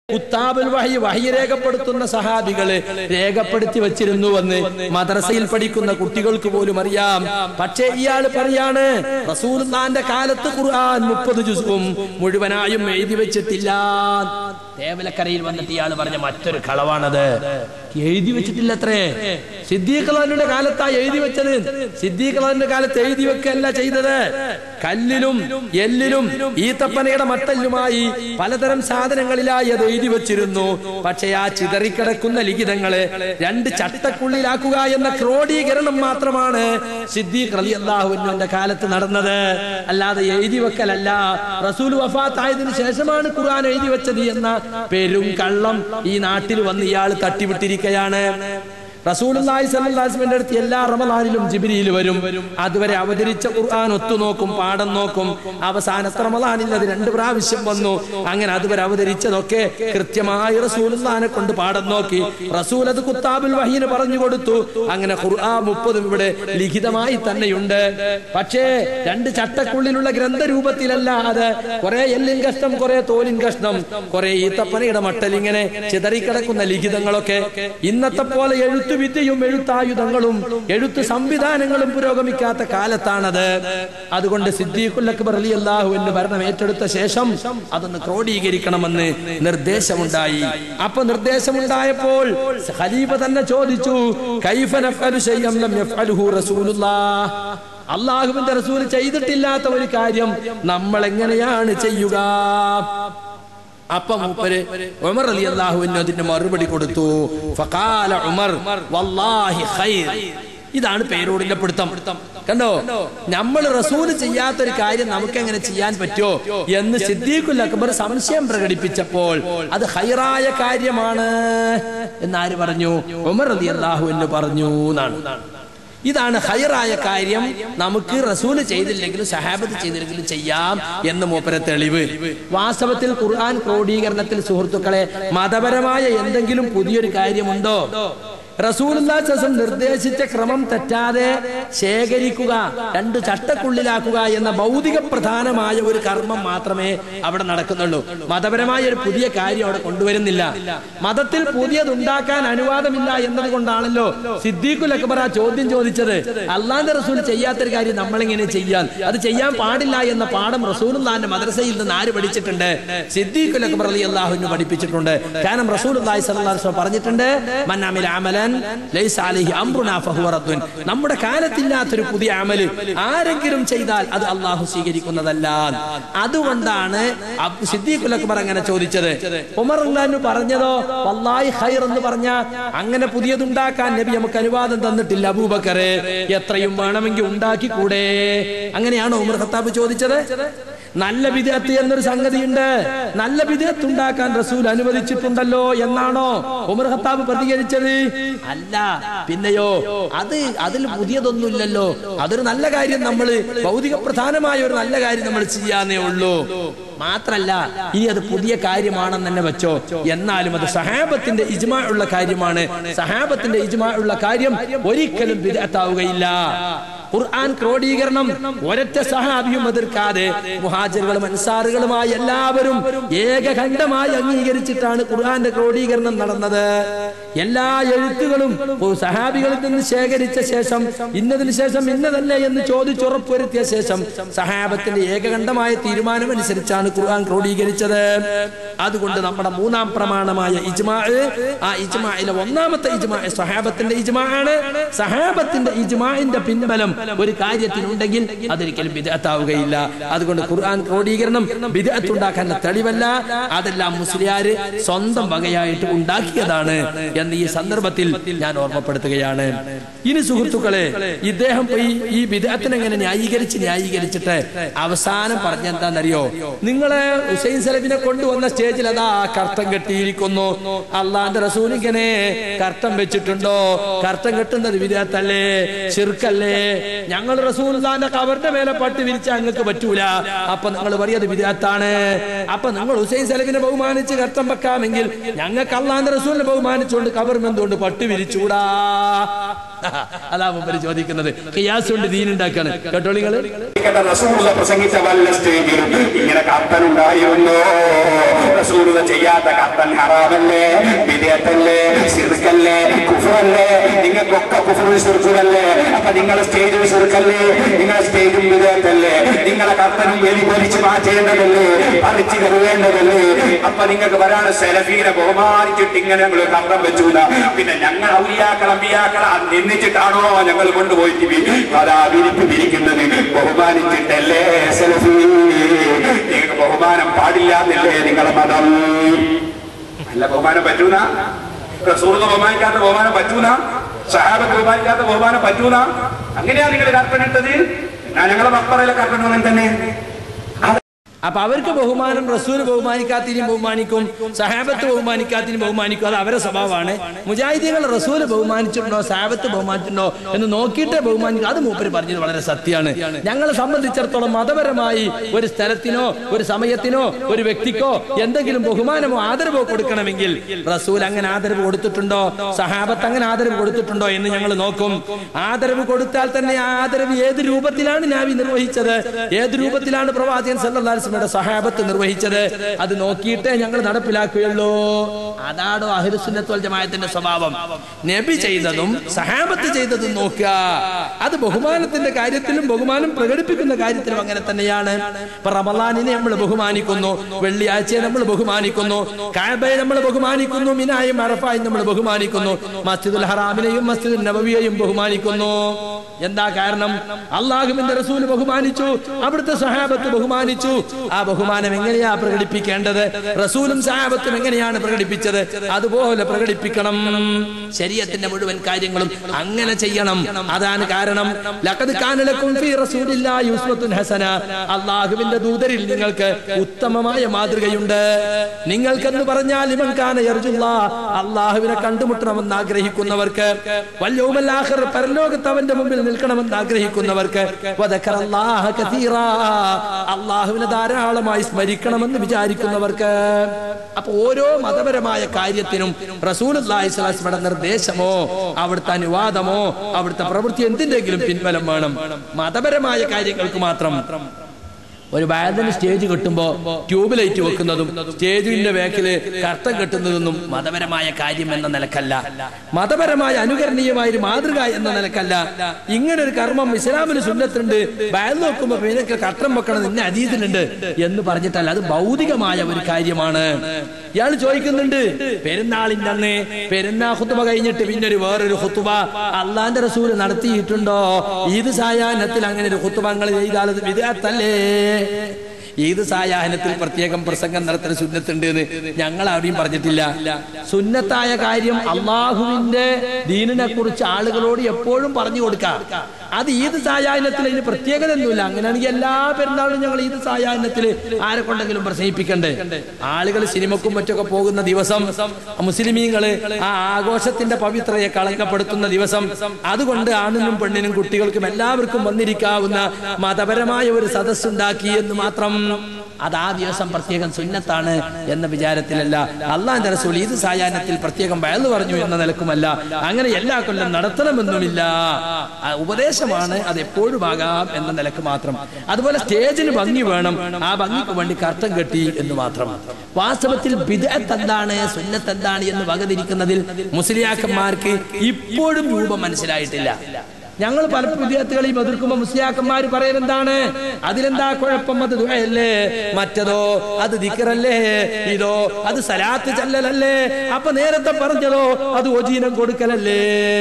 കുത്താബുൽ വഹി വഹി രേഖപ്പെടുത്തുന്ന സഹാബികള് രേഖപ്പെടുത്തി വച്ചിരുന്നുവെന്ന് മദ്രസയിൽ പഠിക്കുന്ന കുട്ടികൾക്ക് പോലും അറിയാം പക്ഷേ ഇയാൾ പറയാണ് റസൂൽന്റെ കാലത്ത് ഖുർആൻ മുപ്പത് ജുസും മുഴുവനായും എഴുതി വെച്ചിട്ടില്ല തേവലക്കരയിൽ വന്നിട്ട് ഇയാൾ പറഞ്ഞ മറ്റൊരു കളവാണത് എഴുതി വെച്ചിട്ടില്ല അത്രേ സിദ്ദീഖ്ലാന്റെ കാലത്താ എഴുതി വെച്ചത് സിദ്ദീഖ്ലാന്റെ കാലത്ത് എഴുതി വെക്കല്ല ചെയ്തത് കല്ലിലും എല്ലിലും ഈത്തപ്പനയുടെ മട്ടല്ലുമായി പലതരം സാധനങ്ങളിലായി അത് എഴുതി വെച്ചിരുന്നു പക്ഷേ ആ ചിതറിക്കിടക്കുന്ന ലിഖിതങ്ങളെ രണ്ട് ചട്ടക്കുള്ളിലാക്കുക എന്ന ക്രോഡീകരണം മാത്രമാണ് സിദ്ദീഖ് അലി അള്ളാഹുവിന്റെ കാലത്ത് നടന്നത് അല്ലാതെ എഴുതി വെക്കലല്ല റസൂൽ വഫാത്തായതിനു ശേഷമാണ് ഖുർആൻ എഴുതി വെച്ചത് എന്ന പെരും കള്ളം ഈ നാട്ടിൽ വന്ന് ഇയാൾ തട്ടിവിട്ടിരിക്കുകയാണ് റസൂലുള്ളാഹി സ്വല്ലല്ലാഹു അലൈഹി വസല്ലമയുടെ അടുത്ത് എല്ലാ റമദാനിലും ജിബ്രീൽ വരും അതുവരെ അവതരിച്ച ഖുർആൻ ഒത്തുനോക്കും പാഠം നോക്കും അവസാനത്തെ റമദാനിൽ അത് രണ്ട് പ്രാവശ്യം വന്നു അങ്ങനെ അതുവരെ അവതരിച്ചതൊക്കെ കൃത്യമായി റസൂലുള്ളാഹിനെ കൊണ്ട് പാഠം നോക്കി റസൂൽ അത് കുത്താബുൽ വഹീന് പറഞ്ഞു കൊടുത്തു അങ്ങനെ ഖുർആൻ മുപ്പതും ഇവിടെ ലിഖിതമായി തന്നെയുണ്ട് പക്ഷേ രണ്ട് ചട്ടക്കുള്ളിലുള്ള ഗ്രന്ഥരൂപത്തിലല്ല അത് കുറെ എല്ലിൻ കഷ്ണം കുറെ തോലിൻ കഷ്ണം കുറെ ഈത്തപ്പനയുടെ മട്ടൽ ഇങ്ങനെ ചിതറിക്കിടക്കുന്ന ലിഖിതങ്ങളൊക്കെ ഇന്നത്തെ പോലെ എഴുത്തു വിദ്യയും എഴുത്തായുധങ്ങളും എഴുത്ത് സംവിധാനങ്ങളും പുരോഗമിക്കാത്ത കാലത്താണത് അതുകൊണ്ട് സിദ്ദീഖുൽ അക്ബർ അലി അള്ളാഹു എന്ന് ഭരണം ഏറ്റെടുത്ത ശേഷം അതൊന്ന് ക്രോഡീകരിക്കണമെന്ന് നിർദ്ദേശമുണ്ടായി അപ്പൊ നിർദ്ദേശമുണ്ടായപ്പോൾ ഖലീഫ തന്നെ ചോദിച്ചു കൈഫ നഫ്അലു ശൈഅൻ ലം യഫ്അലുഹു റസൂലുള്ളാഹ് അള്ളാഹുവിന്റെ റസൂൽ ചെയ്തിട്ടില്ലാത്ത ഒരു കാര്യം നമ്മൾ എങ്ങനെയാണ് ചെയ്യുക അപ്പൊ മൂപ്പര് ഉമർ അലി അള്ളാഹുവിന് അതിന്റെ മറുപടി കൊടുത്തു ഫഖാല ഉമർ വല്ലാഹി ഖൈർ ഇതാണ് പേരോടിന്റെ പിടുത്തം കണ്ടോ നമ്മൾ റസൂല് ചെയ്യാത്തൊരു കാര്യം നമുക്ക് എങ്ങനെ ചെയ്യാൻ പറ്റോ എന്ന് സിദ്ദീഖുൽ അക്ബർ സംശയം പ്രകടിപ്പിച്ചപ്പോൾ അത് ഹൈറായ കാര്യമാണ് എന്നാര് പറഞ്ഞു ഉമർ അലി അള്ളാഹു എന്ന് പറഞ്ഞു എന്നാണ് ഇതാണ് ഹൈറായ കാര്യം നമുക്ക് റസൂല് ചെയ്തില്ലെങ്കിലും സഹാബത്ത് ചെയ്തില്ലെങ്കിലും ചെയ്യാം എന്ന് മൂപ്പര തെളിവ് വാസ്തവത്തിൽ ഖുർആൻ ക്രോഡീകരണത്തിൽ സുഹൃത്തുക്കളെ മതപരമായ എന്തെങ്കിലും പുതിയൊരു കാര്യമുണ്ടോ റസൂലുല്ലാസം നിർദ്ദേശിച്ച ക്രമം തെറ്റാതെ ശേഖരിക്കുക രണ്ട് ചട്ടക്കുള്ളിലാക്കുക എന്ന ഭൗതിക പ്രധാനമായ ഒരു കർമ്മം മാത്രമേ അവിടെ നടക്കുന്നുള്ളൂ മതപരമായ ഒരു പുതിയ കാര്യം അവിടെ കൊണ്ടുവരുന്നില്ല മതത്തിൽ പുതിയതുണ്ടാക്കാൻ അനുവാദമില്ല എന്നതുകൊണ്ടാണല്ലോ സിദ്ദീഖുൽ അക്ബർ ആ ചോദ്യം ചോദിച്ചത് അള്ളാന്റെ റസൂൽ ചെയ്യാത്തൊരു കാര്യം നമ്മളെങ്ങനെ ചെയ്യാൻ അത് ചെയ്യാൻ പാടില്ല എന്ന പാഠം റസൂലുള്ളാന്റെ മദ്രസയിൽ നിന്ന് ആര് പഠിച്ചിട്ടുണ്ട് സിദ്ദീഖുൽ അക്ബർ അലി അള്ളാഹുവിന് പഠിപ്പിച്ചിട്ടുണ്ട് കാരണം റസൂൽ പറഞ്ഞിട്ടുണ്ട് മന്നാമിൽ അമലൻ ലൈസ അലൈഹി അംറുനാ ഫഹുവ റദ്ദുൻ നമ്മുടെ കാലത്തില്ലാത്തൊരു പുതിയ അമല് ആരെങ്കിലും ചെയ്താൽ അത് അള്ളാഹു സ്വീകരിക്കുന്നതല്ല അതുകൊണ്ടാണ് അബ് സിദ്ദീഖുൽ അക്ബർ അങ്ങനെ ചോദിച്ചത് ഉമർ അള്ളാഹു പറഞ്ഞതോ വല്ലാഹി ഖൈർ എന്ന് പറഞ്ഞ അങ്ങനെ പുതിയതുണ്ടാക്കാൻ നബി നമുക്ക് അനുവാദം തന്നിട്ടില്ല അബൂബക്കറെ എത്രയും വേണമെങ്കിൽ ഉണ്ടാക്കി കൂടെ അങ്ങനെയാണോ ഉമർ ഖത്താബ് ചോദിച്ചത് നല്ല വിദഗ്ധ എന്നൊരു സംഗതിയുണ്ട് നല്ല വിദഗ്ധ ഉണ്ടാക്കാൻ റസൂൽ അനുവദിച്ചിട്ടുണ്ടല്ലോ എന്നാണോ ഉമർ ഖത്താബ് പ്രതികരിച്ചത് അല്ല പിന്നെയോ അത് അതിൽ പുതിയതൊന്നുമില്ലല്ലോ അതൊരു നല്ല കാര്യം നമ്മൾ ഭൗതിക പ്രധാനമായ ഒരു നല്ല കാര്യം നമ്മൾ ചെയ്യാന്നേ ഉള്ളൂ മാത്രല്ല ഇനി അത് പുതിയ കാര്യമാണെന്ന് തന്നെ വെച്ചോ എന്നാലും അത് സഹാബത്തിന്റെ ഇജ്മാ ഉള്ള കാര്യമാണ് സഹാബത്തിന്റെ ഇജ്മാ ഉള്ള കാര്യം ഒരിക്കലും വിദഗ്ധാവുകയില്ല ഖുർആൻ ക്രോഡീകരണം ഒരൊറ്റ സഹാബിയും എതിർക്കാതെ മുഹാജറുകളും അൻസാറുകളുമായി എല്ലാവരും ഏകഖണ്ഡമായി അംഗീകരിച്ചിട്ടാണ് ഖുർആന്റെ ക്രോഡീകരണം നടന്നത് എല്ലാ എഴുത്തുകളും സഹാബികളിൽ നിന്ന് ശേഖരിച്ച ശേഷം ഇന്നതിന് ശേഷം ഇന്നതല്ലേ എന്ന് ചോദിച്ചുറപ്പുവരുത്തിയ ശേഷം സഹാബത്തിന്റെ ഏകകണ്ഠമായ തീരുമാനം അനുസരിച്ചാണ് ഖുർആൻ ക്രോഡീകരിച്ചത് അതുകൊണ്ട് നമ്മുടെ മൂന്നാം പ്രമാണമായ ഇജ്മാ ആ ഇജ്മായിലെ ഒന്നാമത്തെ ഇജ്മാ സഹാബത്തിന്റെ ഇജ്മാ ആണ് സഹാബത്തിന്റെ ഇജ്മാന്റെ പിൻബലം ഒരു കാര്യത്തിനുണ്ടെങ്കിൽ അതൊരിക്കലും വിദഗ്ധാവുകയില്ല അതുകൊണ്ട് ഖുർആൻ ക്രോഡീകരണം വിദഗ്ധ ഉണ്ടാക്കാൻ തെളിവല്ല അതെല്ലാം മുസ്ലിയാര് സ്വന്തം വകയായിട്ട് ഉണ്ടാക്കിയതാണ് എന്ന് ഈ സന്ദർഭത്തിൽ ഞാൻ ഓർമ്മപ്പെടുത്തുകയാണ് ഇനി സുഹൃത്തുക്കളെ ഇദ്ദേഹം ഈ ഈ വിദഗ്ധനെ എങ്ങനെ ന്യായീകരിച്ച് ന്യായീകരിച്ചിട്ട് അവസാനം പറഞ്ഞ എന്താണെന്നറിയോ നിങ്ങളെ ഹുസൈൻ സലഫിനെ കൊണ്ടുവന്ന സ്റ്റേജിൽ അതാ കർത്തം കെട്ടിയിരിക്കുന്നു അള്ളാന്റെ റസൂൽ ഇങ്ങനെ കർത്തം വെച്ചിട്ടുണ്ടോ കർത്തം കെട്ടുന്നത് വിദഗ്ധല്ലേ ചെറുക്കല്ലേ ഞങ്ങൾ റസൂൽദാന്റെ കവറിന്റെ മേലെ പട്ട് വിരിച്ച ഞങ്ങൾക്ക് പറ്റൂല അപ്പൊ നിങ്ങൾ പറയത് വിദഗ്ധാണ് അപ്പൊ നിങ്ങൾ ഹുസൈൻ സലഫിനെ ബഹുമാനിച്ച് കർത്തം വെക്കാമെങ്കിൽ ഞങ്ങൾക്ക് അള്ളാന്റെ റസൂലിനെ ബഹുമാനിച്ചുകൊണ്ട് കവറും എന്തുകൊണ്ട് പട്ട് വിരിച്ചൂടാ അതാ മുമ്പ് ചോദിക്കുന്നത് ഖിയാസ് കൊണ്ട് ദീൻ ഉണ്ടാക്കാണ് കേട്ടോ നിങ്ങള് കേട്ട റസൂല പ്രസംഗിച്ച വല്ല സ്റ്റേജിലും ഇങ്ങനെ കർത്തൻ ഉണ്ടായിരുന്നു റസൂല ചെയ്യാത്ത കർത്തൻ ഹറാമല്ലേ വിദേത്തല്ലേ സിറുക്കല്ലേ കുഫറല്ലേ നിങ്ങൾക്കൊക്കെ കുഫറിൽ സിറുക്കല്ലേ അപ്പൊ നിങ്ങളെ സ്റ്റേജിൽ സിറുക്കല്ലേ നിങ്ങളെ സ്റ്റേജിൽ വിദേത്തല്ലേ നിങ്ങളെ കർത്തനും എലി പൊലിച്ച് മാറ്റേണ്ടതല്ലേ പറിച്ചു കരുവേണ്ടതല്ലേ അപ്പൊ നിങ്ങൾക്ക് വരാണ് സെലഫീനെ ബഹുമാനിച്ചിട്ട് ഇങ്ങനെ ഞങ്ങൾ കർത്തം വെച്ചൂല പിന്നെ ഞങ്ങൾ ഔലിയാക്കൾ അമ്പിയാക്കൾ നിന്നിച്ചിട്ടാണോ ഞങ്ങൾ കൊണ്ടുപോയിട്ട് വി- അതാ വിരിപ്പ് വിരിക്കുന്നത് ബഹുമാനിച്ചിട്ടല്ലേ സെലഫി നിങ്ങൾക്ക് ബഹുമാനം പാടില്ല എന്നല്ലേ നിങ്ങളെ മതം അല്ല ബഹുമാനം പറ്റൂന റസൂറിന് ബഹുമാനിക്കാത്ത ബഹുമാനം പറ്റൂന സഹാബത്ത് ബഹുമാനിക്കാത്ത ബഹുമാനം പറ്റൂന അങ്ങനെയാ നിങ്ങൾ കർപ്പനിട്ടത് ഞാൻ ഞങ്ങളെ മക്കളെ കർപ്പന അങ്ങനെ തന്നെ അപ്പൊ അവർക്ക് ബഹുമാനം റസൂൽ ബഹുമാനിക്കാത്തിനും ബഹുമാനിക്കും സഹാബത്ത് ബഹുമാനിക്കാത്തിനും ബഹുമാനിക്കും അത് അവരുടെ സ്വഭാവമാണ് മുജാഹിദികൾ റസൂൽ ബഹുമാനിച്ചിട്ടുണ്ടോ സഹാബത്ത് ബഹുമാനിച്ചിട്ടുണ്ടോ എന്ന് നോക്കിയിട്ട് ബഹുമാനിക്കും അത് മൂപ്പര് പറഞ്ഞത് വളരെ സത്യമാണ് ഞങ്ങളെ സംബന്ധിച്ചിടത്തോളം മതപരമായി ഒരു സ്ഥലത്തിനോ ഒരു സമയത്തിനോ ഒരു വ്യക്തിക്കോ എന്തെങ്കിലും ബഹുമാനമോ ആദരവോ കൊടുക്കണമെങ്കിൽ റസൂൽ അങ്ങനെ ആദരവ് കൊടുത്തിട്ടുണ്ടോ സഹാബത്ത് അങ്ങനെ ആദരവ് കൊടുത്തിട്ടുണ്ടോ എന്ന് ഞങ്ങൾ നോക്കും ആദരവ് കൊടുത്താൽ തന്നെ ആ ആദരവ് ഏത് രൂപത്തിലാണ് നാവി നിർവഹിച്ചത് ഏത് രൂപത്തിലാണ് പ്രവാചകൻ സല്ലല്ലാഹു അലൈഹി സഹാബത്ത് നിർവഹിച്ചത് അത് നോക്കിയിട്ടേ ഞങ്ങൾ നടപ്പിലാക്കുകയുള്ളൂ അതാണോ അഹിരുസുന്നത്ത് വൽ ജമാഅത്തിന്റെ സ്വഭാവം നബി ചെയ്തതും സഹാബത്ത് ചെയ്തതും നോക്കുക അത് ബഹുമാനത്തിന്റെ കാര്യത്തിലും ബഹുമാനം പ്രകടിപ്പിക്കുന്ന കാര്യത്തിലും അങ്ങനെ തന്നെയാണ് ഇപ്പൊ റമലാനിനെ നമ്മൾ ബഹുമാനിക്കുന്നു വെള്ളിയാഴ്ചയെ നമ്മൾ ബഹുമാനിക്കുന്നു കാബയെ നമ്മൾ ബഹുമാനിക്കുന്നു മിനായും അറഫായും നമ്മൾ ബഹുമാനിക്കുന്നു മസ്ജിദുൽ ഹറാമിനെയും മസ്ജിദുൽ നബവിയെയും ബഹുമാനിക്കുന്നു എന്താ കാരണം അള്ളാഹുവിന്റെ റസൂല് ബഹുമാനിച്ചു അവിടുത്തെ സഹാബത്ത് ബഹുമാനിച്ചു ആ ബഹുമാനം എങ്ങനെയാ പ്രകടിപ്പിക്കേണ്ടത് റസൂലും സഹാബത്തും എങ്ങനെയാണ് പ്രകടിപ്പിച്ചത് അതുപോലെ പ്രകടിപ്പിക്കണം ശരീരത്തിന്റെ മുഴുവൻ കാര്യങ്ങളും അങ്ങനെ ചെയ്യണം അതാണ് കാരണം ലഖദ് കാന ലക്കും ഫീ റസൂലില്ലാഹി ഉസ്വത്തുൻ ഹസന അള്ളാഹുവിന്റെ ദൂതരിൽ നിങ്ങൾക്ക് ഉത്തമമായ മാതൃകയുണ്ട് നിങ്ങൾക്കെന്ന് പറഞ്ഞാൽ ഇവൻ കാന യർജുല്ലാ അള്ളാഹുവിനെ കണ്ടുമുട്ടണമെന്ന് ആഗ്രഹിക്കുന്നവർക്ക് വല്യവുമൽ ആഖിർ പരലോകത്ത് അവന്റെ മുമ്പിൽ നിൽക്കണമെന്ന് ആഗ്രഹിക്കുന്നവർക്ക് വദക്കറല്ലാഹ കതീറാ അള്ളാഹുവിനെ ധാരാളമായി സ്മരിക്കണമെന്ന് വിചാരിക്കുന്നവർക്ക് അപ്പൊ ഓരോ മതപരമായ കാര്യത്തിനും റസൂൽ അള്ളാഹിസ്ലാസ്മയുടെ നിർദ്ദേശമോ അവിടുത്തെ അനുവാദമോ അവിടുത്തെ പ്രവൃത്തി എന്തിന്റെങ്കിലും പിൻബലം വേണം മതപരമായ കാര്യങ്ങൾക്ക് മാത്രം ഒരു ബാലന് സ്റ്റേജ് കെട്ടുമ്പോ ട്യൂബ് ലൈറ്റ് വെക്കുന്നതും സ്റ്റേജിന്റെ ബാക്കില് കർത്തം കെട്ടുന്നതൊന്നും മതപരമായ കാര്യം എന്ന നിലക്കല്ല മതപരമായ അനുകരണീയമായ ഒരു മാതൃക എന്ന നിലക്കല്ല ഇങ്ങനെ ഒരു കർമ്മം ഇസ്ലാമിന് സുന്നത്തുണ്ട് ബാൽ നോക്കുമ്പോ നിനക്ക് കർത്തം വെക്കണം നിന്നെ അതീതിലുണ്ട് എന്ന് പറഞ്ഞിട്ടല്ല അത് ഭൗതികമായ ഒരു കാര്യമാണ് ഇയാൾ ചോദിക്കുന്നുണ്ട് പെരുന്നാളിന്റെ അന്ന് പെരുന്നാ ഹുത്തുബ കഴിഞ്ഞിട്ട് പിന്നെ ഒരു വേറൊരു ഹുത്തുബ അള്ളാന്റെ റസൂല് നടത്തിയിട്ടുണ്ടോ ഈദ് സായാഹ്നത്തിൽ അങ്ങനെ ഒരു ഹുത്തുബങ്ങൾ ചെയ്താൽ അത് വിദാത്തല്ലേ ഈദ് സായാഹ്നത്തിൽ പ്രത്യേകം പ്രസംഗം നടത്തുന്ന സുന്നത്തുണ്ട് എന്ന് ഞങ്ങൾ അവിടെയും പറഞ്ഞിട്ടില്ല സുന്നത്തായ കാര്യം അള്ളാഹുവിന്റെ ദീനിനെ കുറിച്ച് ആളുകളോട് എപ്പോഴും പറഞ്ഞു കൊടുക്കാം അത് ഈദ് സായാഹ്നത്തിൽ അതിന് പ്രത്യേകത ഒന്നുമില്ല അങ്ങനെയാണെങ്കിൽ എല്ലാ പെരുന്നാളും ഞങ്ങൾ ഈദ് സായാഹ്നത്തിൽ ആരെ കൊണ്ടെങ്കിലും പ്രസംഗിപ്പിക്കണ്ടേ ആളുകൾ സിനിമക്കും മറ്റൊക്കെ പോകുന്ന ദിവസം മുസ്ലിമീങ്ങള് ആ ആഘോഷത്തിന്റെ പവിത്രതയെ കളങ്കപ്പെടുത്തുന്ന ദിവസം അതുകൊണ്ട് ആണിനും പെണ്ണിനും കുട്ടികൾക്കും എല്ലാവർക്കും വന്നിരിക്കാവുന്ന മതപരമായ ഒരു സദസ്സുണ്ടാക്കി എന്ന് മാത്രം അത് ആ ദിവസം പ്രത്യേകം സുന്നത്താണ് എന്ന വിചാരത്തിലല്ല അള്ളാന്റെ റസൂൽ ഈദ് സായാഹ്നത്തിൽ പ്രത്യേകം വയലു പറഞ്ഞു എന്ന നിലക്കുമല്ല അങ്ങനെ എല്ലാ കൊല്ലം നടത്തണമെന്നുമില്ല ആ ഉപദേശമാണ് അത് എപ്പോഴും ആകാം എന്ന നിലക്ക് മാത്രം അതുപോലെ സ്റ്റേജിന് ഭംഗി വേണം ആ ഭംഗിക്ക് വേണ്ടി കർത്തം കെട്ടി എന്ന് മാത്രം വാസ്തവത്തിൽ ബിദഅത്ത് എന്താണ് സുന്നത്ത് എന്താണ് എന്ന് വകതിരിക്കുന്നതിൽ മുസ്ലിയാക്കന്മാർക്ക് ഇപ്പോഴും രൂപം മനസ്സിലായിട്ടില്ല ഞങ്ങൾ പല വിദ്യാർത്ഥികളെയും എതിർക്കുമ്പോൾ മുസ്ലിയാക്കന്മാർ പറയുന്നതാണ് അതിലെന്താ കുഴപ്പം അത് ദുആയല്ലേ മറ്റതോ അത് ദിക്കറല്ലേ ഇതോ അത് സലാത്ത് ചല്ലലല്ലേ അപ്പൊ നേരത്തെ പറഞ്ഞതോ അത് ഒജീനം കൊടുക്കലല്ലേ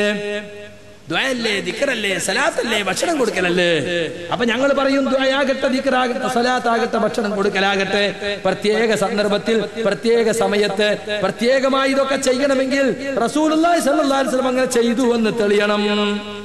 ദ്വയല്ലേ ദിക്കറല്ലേ സലാത്തല്ലേ ഭക്ഷണം കൊടുക്കലല്ലേ അപ്പൊ ഞങ്ങൾ പറയും ദ്വയാകട്ടെ ദിക്കറാകട്ടെ സലാത്താകട്ടെ ഭക്ഷണം കൊടുക്കലാകട്ടെ പ്രത്യേക സന്ദർഭത്തിൽ പ്രത്യേക സമയത്ത് പ്രത്യേകമായി ഇതൊക്കെ ചെയ്യണമെങ്കിൽ റസൂലുള്ളാഹി സ്വല്ലല്ലാഹു അലൈഹി വസല്ലം അങ്ങനെ ചെയ്തു എന്ന് തെളിയണം